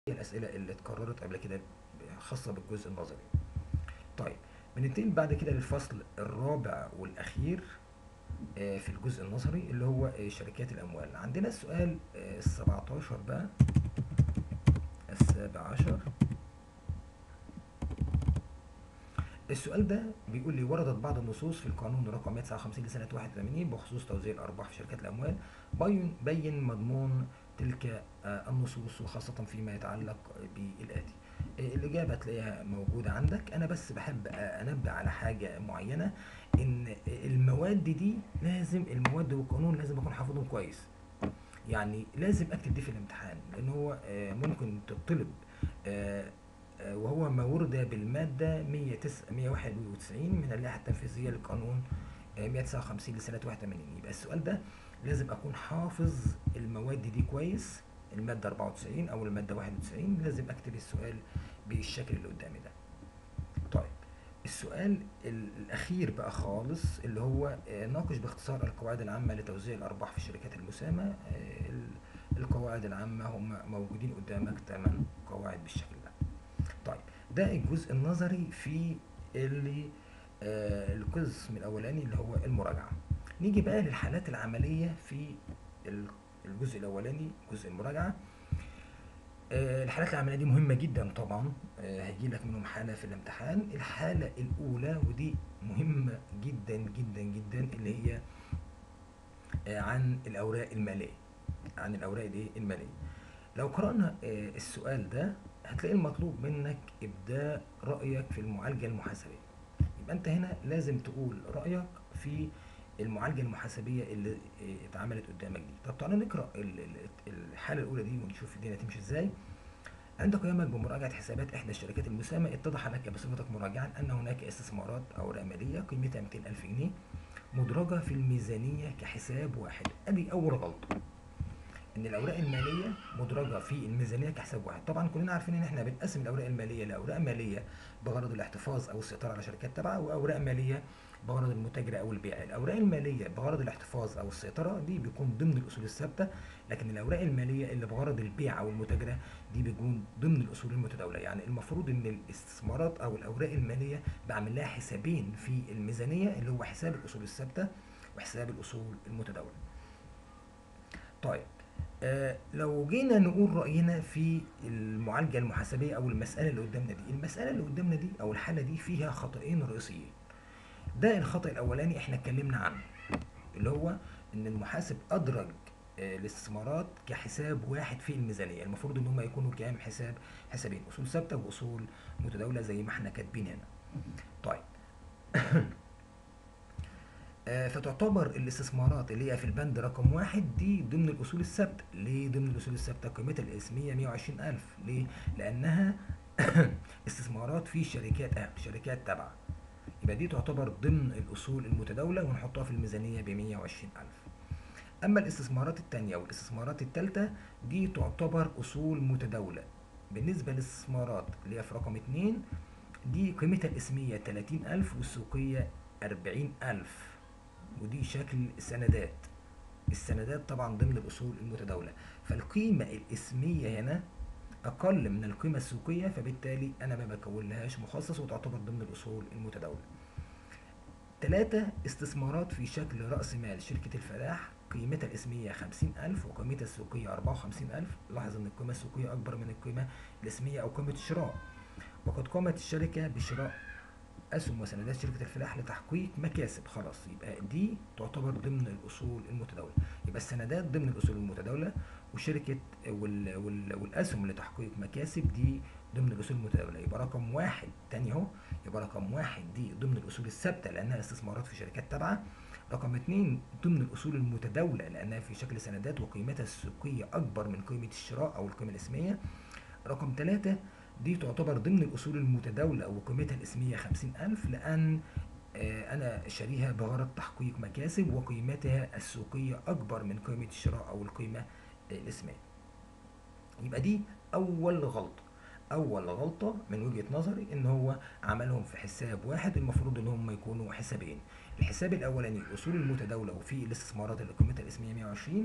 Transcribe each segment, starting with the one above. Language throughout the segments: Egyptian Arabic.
الأسئلة اللي اتكررت قبل كده خاصة بالجزء النظري طيب بننتقل بعد كده للفصل الرابع والأخير آه، في الجزء النظري اللي هو آه، شركات الأموال عندنا السؤال آه، السبعتاشر بقى السابع عشر السؤال ده بيقول لي وردت بعض النصوص في القانون رقم 159 لسنة 81 بخصوص توزيع الأرباح في شركات الأموال بين بين مضمون تلك آه، النصوص وخاصة فيما يتعلق بالآتي آه، الإجابة تلاقيها موجودة عندك أنا بس بحب آه، أنبه على حاجة معينة إن المواد دي لازم المواد والقانون لازم أكون حافظهم كويس يعني لازم أكتب دي في الامتحان لأن هو آه، ممكن تطلب آه، آه، وهو ما ورد بالمادة 109 191 من اللائحة التنفيذية للقانون آه، 159 لسنة 81 يبقى السؤال ده لازم أكون حافظ المواد دي كويس المادة 94 أو المادة 91 لازم أكتب السؤال بالشكل اللي قدامي ده طيب السؤال ال- الأخير بقى خالص اللي هو آه، ناقش باختصار القواعد العامة لتوزيع الأرباح في الشركات المساهمة آه، ال- القواعد العامة هم موجودين قدامك 8 قواعد بالشكل ده طيب ده الجزء النظري في اللي آه القسم الاولاني اللي هو المراجعه نيجي بقى للحالات العمليه في ال- الجزء الاولاني جزء المراجعه آه الحالات العمليه دي مهمه جدا طبعا آه هيجي لك منهم حاله في الامتحان الحاله الاولى ودي مهمه جدا جدا جدا اللي هي آه عن الاوراق الماليه عن الاوراق دي الماليه لو قرانا آه السؤال ده هتلاقي المطلوب منك ابداء رايك في المعالجه المحاسبيه يبقى انت هنا لازم تقول رايك في المعالجه المحاسبيه اللي آه، اتعملت قدامك دي طب تعالى نقرا ال- ال- الحاله الاولى دي ونشوف الدنيا تمشي ازاي عند قيامك بمراجعة حسابات إحدى الشركات المساهمة اتضح لك بصفتك مراجعا أن هناك استثمارات أوراق مالية قيمتها 200 ألف جنيه مدرجة في الميزانية كحساب واحد أدي أول غلطة ان الاوراق الماليه مدرجه في الميزانيه كحساب واحد طبعا كلنا عارفين ان احنا بنقسم الاوراق الماليه لاوراق ماليه بغرض الاحتفاظ او السيطره على شركات تابعه واوراق ماليه بغرض المتاجره او البيع الاوراق الماليه بغرض الاحتفاظ او السيطره دي بيكون ضمن الاصول الثابته لكن الاوراق الماليه اللي بغرض البيع او المتاجره دي بيكون ضمن الاصول المتداوله يعني المفروض ان الاستثمارات او الاوراق الماليه بعمل لها حسابين في الميزانيه اللي هو حساب الاصول الثابته وحساب الاصول المتداوله طيب آه لو جينا نقول رأينا في المعالجة المحاسبية أو المسألة اللي قدامنا دي المسألة اللي قدامنا دي أو الحالة دي فيها خطأين رئيسيين ده الخطأ الأولاني احنا اتكلمنا عنه اللي هو إن المحاسب أدرج آه الاستثمارات كحساب واحد في الميزانية المفروض إن هما يكونوا كام حساب حسابين أصول ثابتة وأصول متداولة زي ما احنا كاتبين هنا طيب آه، فتعتبر الاستثمارات اللي هي في البند رقم واحد دي ضمن الأصول الثابتة ليه ضمن الأصول الثابتة قيمتها الاسمية 120 ألف ليه؟ لأنها استثمارات في شركات أهم شركات تابعة يبقى دي تعتبر ضمن الأصول المتداولة ونحطها في الميزانية ب 120 ألف أما الاستثمارات التانية والاستثمارات التالتة دي تعتبر أصول متداولة بالنسبة للاستثمارات اللي هي في رقم اتنين دي قيمتها الاسمية 30 ألف والسوقية 40 ألف ودي شكل سندات السندات طبعا ضمن الأصول المتداولة فالقيمة الاسمية هنا أقل من القيمة السوقية فبالتالي أنا ما بكون لهاش مخصص وتعتبر ضمن الأصول المتداولة ثلاثة استثمارات في شكل رأس مال شركة الفلاح قيمتها الاسمية خمسين ألف وقيمتها السوقية أربعة وخمسين ألف لاحظ أن القيمة السوقية أكبر من القيمة الاسمية أو قيمة الشراء وقد قامت الشركة بشراء أسهم وسندات شركة الفلاح لتحقيق مكاسب خلاص يبقى دي تعتبر ضمن الأصول المتداولة يبقى السندات ضمن الأصول المتداولة وشركة وال وال والأسهم لتحقيق مكاسب دي ضمن الأصول المتداولة يبقى رقم واحد تاني أهو يبقى رقم واحد دي ضمن الأصول الثابتة لأنها استثمارات في شركات تابعة رقم اتنين ضمن الأصول المتداولة لأنها في شكل سندات وقيمتها السوقية أكبر من قيمة الشراء أو القيمة الاسمية رقم ثلاثة دي تعتبر ضمن الأصول المتداولة وقيمتها الاسمية خمسين ألف لأن آه، أنا شاريها بغرض تحقيق مكاسب وقيمتها السوقية أكبر من قيمة الشراء أو القيمة آه، الاسمية يبقى دي أول غلطة أول غلطة من وجهة نظري إن هو عملهم في حساب واحد المفروض إن هم يكونوا حسابين الحساب الأولاني الأصول المتداولة وفي الاستثمارات اللي قيمتها الاسمية 120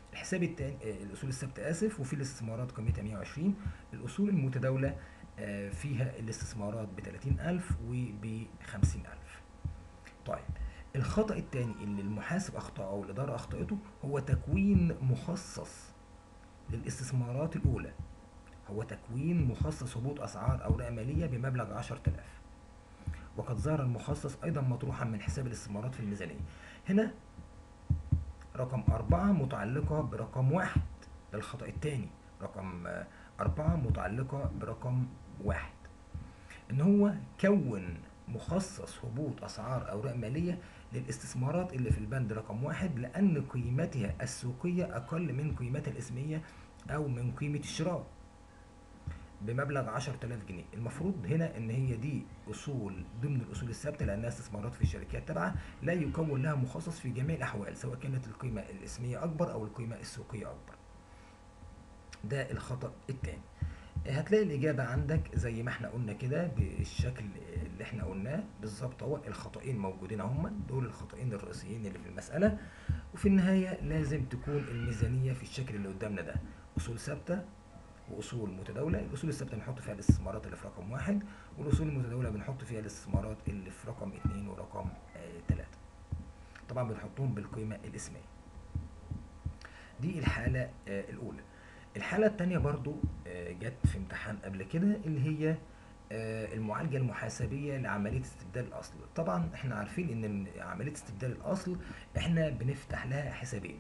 الحساب التاني آه، الاصول الثابته اسف وفي الاستثمارات قيمتها 120 الاصول المتداوله آه، فيها الاستثمارات ب 30000 وب 50000 طيب الخطأ الثاني اللي المحاسب أخطأه أو الإدارة أخطأته هو تكوين مخصص للاستثمارات الأولى هو تكوين مخصص هبوط أسعار أوراق مالية بمبلغ 10000 وقد ظهر المخصص أيضا مطروحا من حساب الاستثمارات في الميزانية هنا رقم أربعة متعلقة برقم واحد ده الخطأ الثاني رقم آه، أربعة متعلقة برقم واحد إن هو كون مخصص هبوط أسعار أوراق مالية للاستثمارات اللي في البند رقم واحد لأن قيمتها السوقية أقل من قيمتها الإسمية أو من قيمة الشراء بمبلغ 10000 جنيه المفروض هنا ان هي دي اصول ضمن الاصول الثابته لانها استثمارات في شركات تابعه لا يكون لها مخصص في جميع الاحوال سواء كانت القيمه الاسميه اكبر او القيمه السوقيه اكبر ده الخطا الثاني هتلاقي الإجابة عندك زي ما احنا قلنا كده بالشكل اللي احنا قلناه بالظبط اهو الخطأين موجودين اهما دول الخطأين الرئيسيين اللي في المسألة وفي النهاية لازم تكون الميزانية في الشكل اللي قدامنا ده أصول ثابتة وأصول متداولة الأصول الثابتة بنحط فيها الاستثمارات اللي في رقم واحد والأصول المتداولة بنحط فيها الاستثمارات اللي في رقم اتنين ورقم آه تلاتة طبعا بنحطهم بالقيمة الاسمية دي الحالة آه الأولى الحالة التانية برضو آه، جت في امتحان قبل كده اللي هي آه، المعالجة المحاسبية لعملية استبدال الأصل طبعا احنا عارفين ان عملية استبدال الأصل احنا بنفتح لها حسابين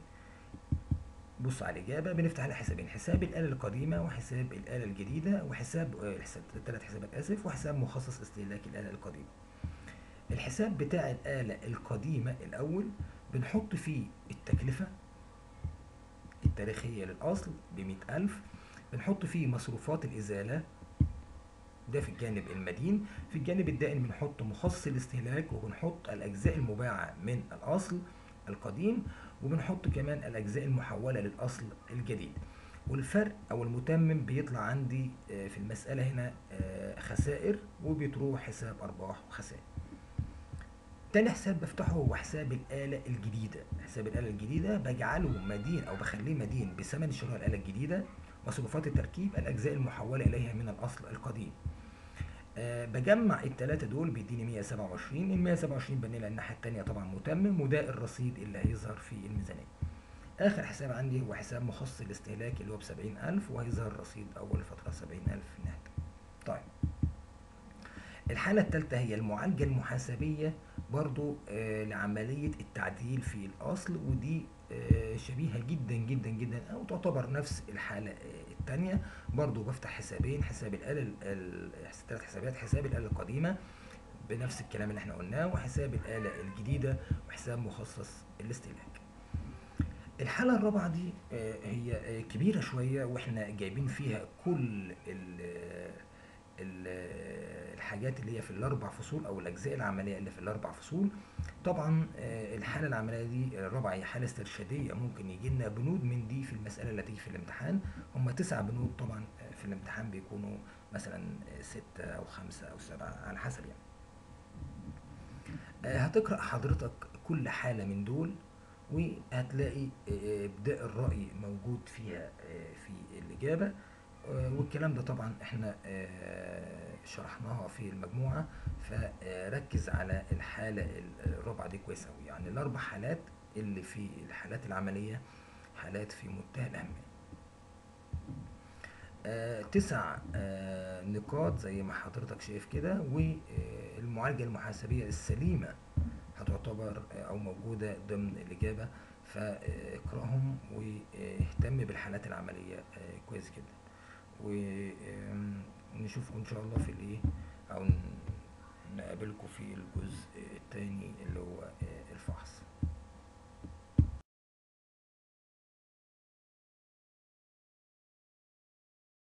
بص على الإجابة بنفتح لها حسابين حساب الآلة القديمة وحساب الآلة الجديدة وحساب آه، حساب ثلاث حسابات آسف وحساب مخصص استهلاك الآلة القديمة الحساب بتاع الآلة القديمة الأول بنحط فيه التكلفة التاريخية للأصل بمئة ألف بنحط فيه مصروفات الإزالة ده في الجانب المدين في الجانب الدائن بنحط مخصص الاستهلاك وبنحط الأجزاء المباعة من الأصل القديم وبنحط كمان الأجزاء المحولة للأصل الجديد والفرق أو المتمم بيطلع عندي آه، في المسألة هنا آه، خسائر وبتروح حساب أرباح وخسائر تاني حساب بفتحه هو حساب الآلة الجديدة حساب الآلة الجديدة بجعله مدين أو بخليه مدين بثمن شراء الآلة الجديدة مصروفات التركيب الأجزاء المحولة إليها من الأصل القديم أه بجمع التلاتة دول بيديني 127 ال 127 بنيلها الناحية التانية طبعا متمم وده الرصيد اللي هيظهر في الميزانية آخر حساب عندي هو حساب مخصص الاستهلاك اللي هو بسبعين ألف وهيظهر رصيد أول فترة سبعين ألف في النهاية طيب الحالة الثالثة هي المعالجة المحاسبية برضو آه لعملية التعديل في الأصل ودي آه شبيهة جدا جدا جدا أو تعتبر نفس الحالة آه الثانية برضو بفتح حسابين حساب الآلة ال- ال- ثلاث حسابات حساب الآلة القديمة بنفس الكلام اللي احنا قلناه وحساب الآلة الجديدة وحساب مخصص الاستهلاك الحالة الرابعة دي آه، هي آه، كبيرة شوية واحنا جايبين فيها كل ال- ال- الحاجات اللي هي في الاربع فصول او الاجزاء العمليه اللي في الاربع فصول طبعا آه، الحاله العمليه دي الرابعه هي حاله استرشاديه ممكن يجي لنا بنود من دي في المساله اللي هتيجي في الامتحان هم تسع بنود طبعا آه، في الامتحان بيكونوا مثلا آه، ستة او خمسة او سبعة على حسب يعني آه، هتقرأ حضرتك كل حالة من دول وهتلاقي آه، ابداء الرأي موجود فيها آه، في الإجابة آه، والكلام ده طبعا احنا آه، شرحناها في المجموعة فركز على الحالة الرابعة دي كويس أوي يعني الأربع حالات اللي في الحالات العملية حالات في منتهى الأهمية آه، تسع آه، نقاط زي ما حضرتك شايف كده والمعالجة المحاسبية السليمة هتعتبر آه، أو موجودة ضمن الإجابة فاقرأهم واهتم بالحالات العملية آه، كويس جدا ونشوفكم إن شاء الله في الإيه أو ن- نقابلكم في الجزء التاني اللي هو